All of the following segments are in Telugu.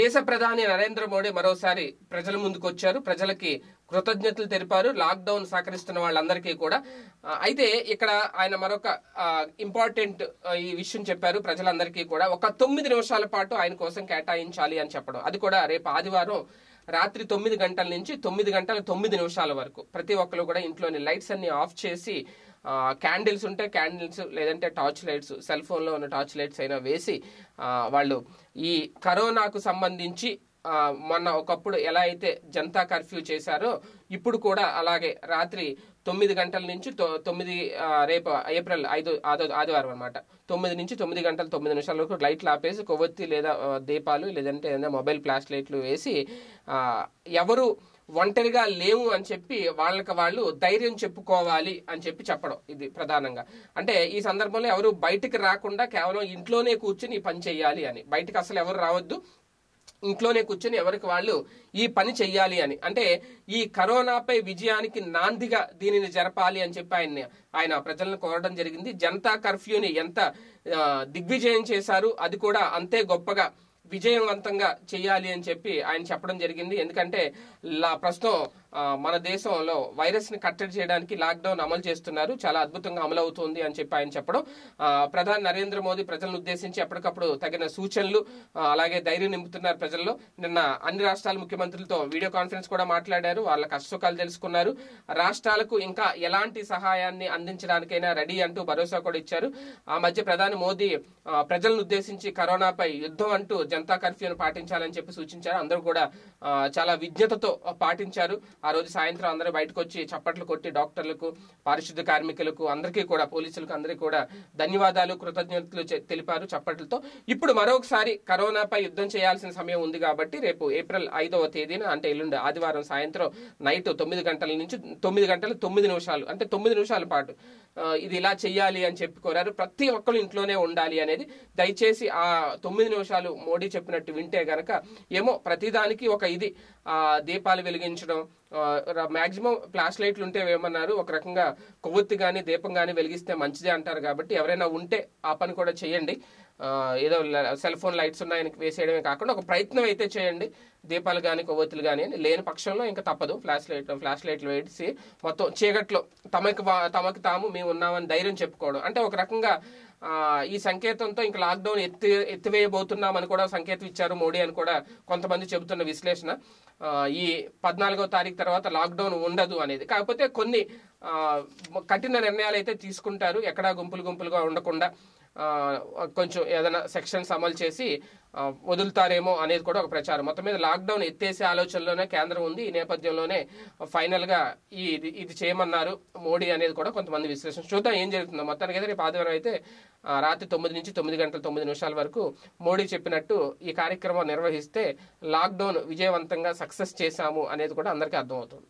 దేశ ప్రధాని నరేంద్ర మోడీ మరోసారి ప్రజల ముందుకు వచ్చారు ప్రజలకి కృతజ్ఞతలు తెలిపారు లాక్డౌన్ సహకరిస్తున్న వాళ్ళందరికీ కూడా ఆ, అయితే ఇక్కడ ఆయన మరొక ఇంపార్టెంట్ ఈ విషయం చెప్పారు ప్రజలందరికీ కూడా ఒక తొమ్మిది నిమిషాల పాటు ఆయన కోసం కేటాయించాలి అని చెప్పడం అది కూడా రేపు ఆదివారం రాత్రి తొమ్మిది గంటల నుంచి తొమ్మిది గంటల తొమ్మిది నిమిషాల వరకు ప్రతి ఒక్కరు కూడా ఇంట్లోని లైట్స్ అన్ని ఆఫ్ చేసి క్యాండిల్స్ ఉంటే క్యాండిల్స్ లేదంటే టార్చ్ లైట్స్ సెల్ ఫోన్లో ఉన్న టార్చ్ లైట్స్ అయినా వేసి ఆ, వాళ్ళు ఈ కరోనాకు సంబంధించి ఆ, మొన్న ఒకప్పుడు ఎలా అయితే జనతా కర్ఫ్యూ చేశారో ఇప్పుడు కూడా అలాగే రాత్రి తొమ్మిది గంటల నుంచి తొ- తొమ్మిది ఆ, రేపు ఏప్రిల్ ఐదు ఆదో ఆదివారం అనమాట తొమ్మిది నుంచి తొమ్మిది గంటల తొమ్మిది నిమిషాల వరకు లైట్లు ఆపేసి కొవ్వొత్తి లేదా ఆ, దీపాలు లేదంటే ఏదైనా మొబైల్ ఫ్లాష్ లైట్లు వేసి ఆ, ఎవరు ఒంటరిగా లేవు అని చెప్పి వాళ్ళకి వాళ్ళు ధైర్యం చెప్పుకోవాలి అని చెప్పి చెప్పడం ఇది ప్రధానంగా అంటే ఈ సందర్భంలో ఎవరు బయటికి రాకుండా కేవలం ఇంట్లోనే కూర్చుని ఈ పని చేయాలి అని బయటికి అసలు ఎవరు రావద్దు ఇంట్లోనే కూర్చొని ఎవరికి వాళ్ళు ఈ పని చెయ్యాలి అని అంటే ఈ కరోనాపై విజయానికి నాందిగా దీనిని జరపాలి అని చెప్పి ఆయన ఆయన ప్రజలను కోరడం జరిగింది జనతా కర్ఫ్యూని ఎంత ఆ, దిగ్విజయం చేశారు అది కూడా అంతే గొప్పగా విజయవంతంగా చేయాలి అని చెప్పి ఆయన చెప్పడం జరిగింది ఎందుకంటే లా- ప్రస్తుతం ఆ, మన దేశంలో వైరస్ ని కట్టడి చేయడానికి లాక్డౌన్ అమలు చేస్తున్నారు చాలా అద్భుతంగా అమలు అవుతుంది అని చెప్పి ఆయన చెప్పడం ఆ, ప్రధాని నరేంద్ర మోదీ ప్రజలను ఉద్దేశించి ఎప్పటికప్పుడు తగిన సూచనలు ఆ, అలాగే ధైర్యం నింపుతున్నారు ప్రజల్లో నిన్న అన్ని రాష్ట్రాల ముఖ్యమంత్రులతో వీడియో కాన్ఫరెన్స్ కూడా మాట్లాడారు వాళ్ళ కష్టసుఖాలు తెలుసుకున్నారు రాష్ట్రాలకు ఇంకా ఎలాంటి సహాయాన్ని అందించడానికైనా రెడీ అంటూ భరోసా కూడా ఇచ్చారు ఆ మధ్య ప్రధాని మోదీ ఆ, ప్రజలను ఉద్దేశించి కరోనాపై యుద్ధం అంటూ జనతా కర్ఫ్యూను పాటించాలని చెప్పి సూచించారు అందరూ కూడా ఆ, చాలా విజ్ఞతతో పాటించారు ఆ రోజు సాయంత్రం అందరూ బయటకు వచ్చి చప్పట్లు కొట్టి డాక్టర్లకు పారిశుద్ధ కార్మికులకు అందరికీ కూడా పోలీసులకు అందరికీ కూడా ధన్యవాదాలు కృతజ్ఞతలు చె- తెలిపారు చప్పట్లతో ఇప్పుడు మరొకసారి కరోనాపై యుద్ధం చేయాల్సిన సమయం ఉంది కాబట్టి రేపు ఏప్రిల్ ఐదవ తేదీన అంటే ఎల్లుండి ఆదివారం సాయంత్రం నైట్ తొమ్మిది గంటల నుంచి తొమ్మిది గంటలు తొమ్మిది నిమిషాలు అంటే తొమ్మిది నిమిషాల పాటు ఆ, ఇది ఇలా చెయ్యాలి అని చెప్పి కోరారు ప్రతి ఒక్కరు ఇంట్లోనే ఉండాలి అనేది దయచేసి ఆ తొమ్మిది నిమిషాలు మోడీ చెప్పినట్టు వింటే గనక ఏమో ప్రతిదానికి ఒక ఇది ఆ దీపాలు వెలిగించడం మాక్సిమం ఫ్లాష్ లైట్లు ఉంటే ఏమన్నారు ఒక రకంగా కొవ్వొత్తి కానీ దీపం కానీ వెలిగిస్తే మంచిదే అంటారు కాబట్టి ఎవరైనా ఉంటే ఆ పని కూడా చేయండి ఆ, ఏదో సెల్ ఫోన్ లైట్స్ ఉన్నాయని వేసేయడమే కాకుండా ఒక ప్రయత్నం అయితే చేయండి దీపాలు కానీ కొవ్వొత్తులు కానీ అని లేని పక్షంలో ఇంకా తప్పదు ఫ్లాష్ లైట్ ఫ్లాష్ లైట్లు వేసి మొత్తం చీకట్లో తమకి వా- తమకి తాము మేము ఉన్నామని ధైర్యం చెప్పుకోవడం అంటే ఒక రకంగా ఆ, ఈ సంకేతంతో ఇంకా లాక్డౌన్ ఎత్తి ఎత్తివేయబోతున్నామని కూడా సంకేతం ఇచ్చారు మోడీ అని కూడా కొంతమంది చెబుతున్న విశ్లేషణ ఆ, ఈ పద్నాలుగో తారీఖు తర్వాత లాక్డౌన్ ఉండదు అనేది కాకపోతే కొన్ని ఆ, కఠిన నిర్ణయాలు అయితే తీసుకుంటారు ఎక్కడా గుంపులు గుంపులుగా ఉండకుండా ఆ, కొంచెం ఏదైనా సెక్షన్స్ అమలు చేసి ఆ, వదులుతారేమో అనేది కూడా ఒక ప్రచారం మొత్తం మీద లాక్డౌన్ ఎత్తేసే ఆలోచనలోనే కేంద్రం ఉంది ఈ నేపథ్యంలోనే ఫైనల్ గా ఈ ఇది ఇది చేయమన్నారు మోడీ అనేది కూడా కొంతమంది విశ్లేషణ చూద్దాం ఏం జరుగుతుందో మొత్తానికి అయితే రేపు ఆదివారం అయితే ఆ, రాత్రి తొమ్మిది నుంచి తొమ్మిది గంటల తొమ్మిది నిమిషాల వరకు మోడీ చెప్పినట్టు ఈ కార్యక్రమం నిర్వహిస్తే లాక్డౌన్ విజయవంతంగా సక్సెస్ చేశాము అనేది కూడా అందరికీ అర్థమవుతుంది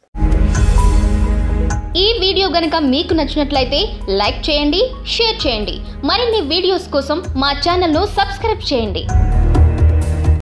ఈ వీడియో గనక మీకు నచ్చినట్లయితే లైక్ చేయండి షేర్ చేయండి మరిన్ని వీడియోస్ కోసం మా ఛానల్ను సబ్స్క్రైబ్ చేయండి